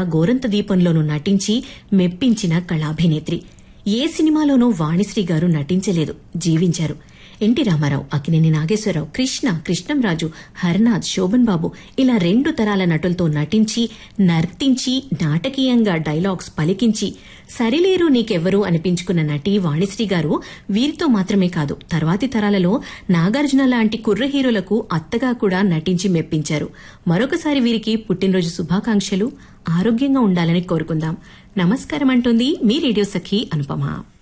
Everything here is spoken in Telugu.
గోరంత దీపంలోనూ నటించి మెప్పించిన కళాభినేత్రి ఏ సినిమాలోనూ వాణిశ్రీ గారు నటించలేదు జీవించారు ఎన్టీ రామారావు అక్కినేని నాగేశ్వరరావు కృష్ణ కృష్ణంరాజు హర్నాథ్ శోభన్ బాబు ఇలా రెండు తరాల నటులతో నటించి నర్తించి నాటకీయంగా డైలాగ్స్ పలికించి సరిలేరు నీకెవ్వరు అనిపించుకున్న నటి వాణిశ్రీ గారు వీరితో మాత్రమే కాదు తర్వాతి తరాలలో నాగార్జున లాంటి కుర్ర హీరోలకు అత్తగా కూడా నటించి మెప్పించారు మరొకసారి వీరికి పుట్టినరోజు శుభాకాంక్షలు ఆరోగ్యంగా ఉండాలని కోరుకుందాం నమస్కారం అంటుంది మీ రేడియో సఖి అనుపమ